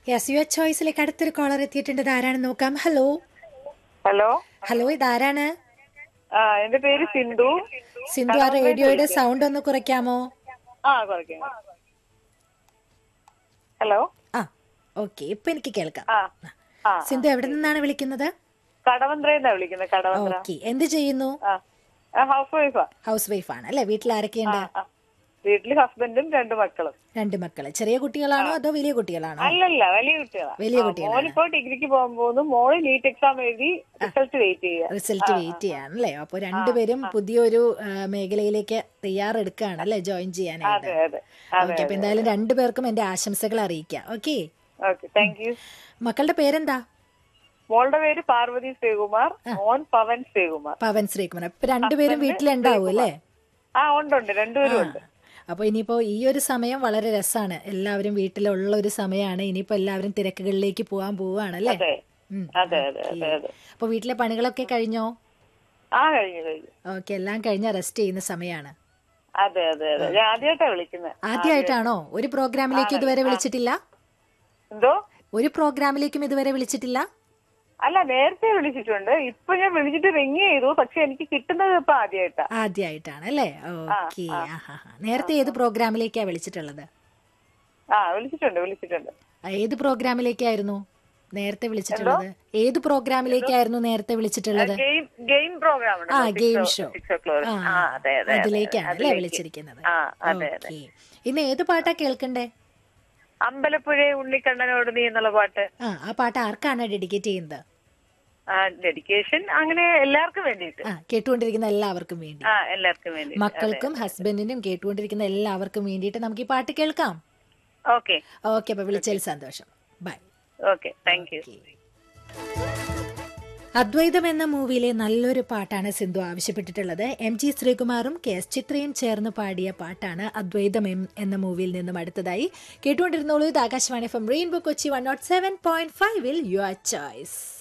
Yes your ചോയ്സിലേക്ക് അടുത്തൊരു collar എത്തിയിട്ടുണ്ട് ഇത് ആരാണെന്ന് നോക്കാം ഹലോ ഹലോ ഹലോ ഇതാരാണ് ആ എന്റെ പേര് സിന്ധു സിന്ധു ആ റേഡിയോയുടെ സൗണ്ട് ഒന്ന് കുറയ്ക്കാമോ ആ കുറയ്ക്കാം ഹലോ ആ ഓക്കെ ഇപ്പൊ എനിക്ക് കേൾക്കാം ആ ആ സിന്ധു എവിടെ നിന്നാണ് വിളിക്കുന്നത് കടവന്ത്രയെന്നാ വിളിക്കുന്നത് കടവന്ത്ര ഓക്കെ എന്ത് ചെയ്യുന്നു ആ ഹൗസ് വൈഫാ ഹൗസ് വൈഫ് ആണ് അല്ലെ വീട്ടിൽ ആരൊക്കെയുണ്ട് ആ വീട്ടില് ഹസ്ബൻഡും രണ്ട് മക്കളും രണ്ട് മക്കള് ചെറിയ കുട്ടികളാണോ അതോ വലിയ കുട്ടികളാണോ അല്ലല്ല വലിയ കുട്ടികളാ വലിയ ആ, കുട്ടികളാണ്. മോനിപ്പോ ഡിഗ്രിക്ക് പോകാൻ പോകുന്നു മോള് നീറ്റ് എക്സാം എഴുതി റിസൾട്ട് വെയിറ്റ് ചെയ്യുക റിസൾട്ട് വെയിറ്റ് ചെയ്യാണ് അല്ലേ അപ്പൊ രണ്ടുപേരും പുതിയൊരു ആ, മേഖലയിലേക്ക് തയ്യാറെടുക്കുകയാണ് അല്ലെ ജോയിൻ ചെയ്യാനായിട്ട് അതെ അതെ അതെ ഓക്കെ അപ്പൊ എന്തായാലും രണ്ടുപേർക്കും എന്റെ ആശംസകൾ അറിയിക്കാം ഓക്കെ ഓക്കെ താങ്ക് യു മക്കളുടെ പേരെന്താ മോളുടെ പേര് പാർവതി ശ്രീകുമാർ മോൻ പവൻ ശ്രീകുമാർ പവൻ ശ്രീകുമാർ അപ്പൊ രണ്ടുപേരും വീട്ടിലുണ്ടാവും അല്ലേ ആ ഉണ്ട് ഉണ്ട് രണ്ടുപേരും ഉണ്ട് അപ്പൊ ഇനിയിപ്പോ ഈ ഒരു സമയം വളരെ രസമാണ് എല്ലാവരും വീട്ടിലുള്ള ഒരു സമയമാണ് ഇനിയിപ്പോ എല്ലാവരും തിരക്കുകളിലേക്ക് പോകാൻ പോവാണ് അല്ലേ അതെ ഉം. അതെ അതെ അതെ അതെ അപ്പൊ വീട്ടിലെ പണികളൊക്കെ കഴിഞ്ഞോ ആ കഴിഞ്ഞു കഴിഞ്ഞു ഓക്കെ എല്ലാം കഴിഞ്ഞ റെസ്റ്റ് ചെയ്യുന്ന സമയമാണ് അതെ അതെ അതെ ഞാൻ ആദ്യമായിട്ടാ വിളിക്കുന്നത് ആദ്യമായിട്ടാണോ ഒരു പ്രോഗ്രാമിലേക്കും ഇതുവരെ വിളിച്ചിട്ടില്ല എന്തോ ഒരു പ്രോഗ്രാമിലേക്കും ഇതുവരെ വിളിച്ചിട്ടില്ല അല്ല നേരത്തെ വിളിച്ചിട്ടുണ്ട് ഇപ്പൊ ഞാൻ വിളിച്ചിട്ട് റിങ് ചെയ്തു പക്ഷെ എനിക്ക് കിട്ടുന്നത് ഇപ്പൊ ആദ്യമായിട്ടാ ആദ്യമായിട്ടാണ് അല്ലേ ഓക്കെ നേരത്തെ ഏത് പ്രോഗ്രാമിലേക്കാ വിളിച്ചിട്ടുള്ളത് ആ വിളിച്ചിട്ടുണ്ട് വിളിച്ചിട്ടുണ്ട് ആ, ഏത് പ്രോഗ്രാമിലേക്കായിരുന്നു നേരത്തെ വിളിച്ചിട്ടുള്ളത് ഏത് പ്രോഗ്രാമിലേക്കായിരുന്നു നേരത്തെ വിളിച്ചിട്ടുള്ളത് ഗെയിം ഗെയിം പ്രോഗ്രാം ആ ഗെയിം ഷോ ആ അതെ അതെ അതെ അതിലേക്കാണ് അല്ലേ അതിലേക്ക്. വിളിച്ചിരിക്കുന്നത് ആ അതെ അതെ ഓക്കെ ഇന്ന് ഏത് പാട്ടാ കേൾക്കണ്ടേ അമ്പലപ്പുഴ ഉണ്ണിക്കണ്ണനോട് നീ എന്നുള്ള പാട്ട് ആ ആ പാട്ട് ആർക്കാണ് ഡെഡിക്കേറ്റ് ചെയ്യുന്നത് ആ ഡെഡിക്കേഷൻ അങ്ങനെ എല്ലാവർക്കും വേണ്ടിയിട്ട് ആ കേട്ടുകൊണ്ടിരിക്കുന്ന എല്ലാവർക്കും വേണ്ടി ആ എല്ലാവർക്കും വേണ്ടി മക്കൾക്കും ഹസ്ബൻഡിനും കേട്ടുകൊണ്ടിരിക്കുന്ന എല്ലാവർക്കും വേണ്ടിയിട്ട് നമുക്ക് ഈ പാട്ട് കേൾക്കാം ഓക്കെ ഓക്കെ അപ്പൊ വിളിച്ചതിൽ സന്തോഷം ബൈ ഓക്കെ താങ്ക് യു അദ്വൈതം എന്ന മൂവിയിലെ നല്ലൊരു പാട്ടാണ് സിന്ധു ആവശ്യപ്പെട്ടിട്ടുള്ളത് എം ജി ശ്രീകുമാറും കെ എസ് ചിത്രയും ചേർന്ന് പാടിയ പാട്ടാണ് അദ്വൈതം എം- എന്ന മൂവിയിൽ നിന്നും അടുത്തതായി കേട്ടുകൊണ്ടിരുന്നോളൂ ഇത് Akashvani from rainbow Kochi one nought seven point ഫൈവിൽ യുവർ ചോയ്സ്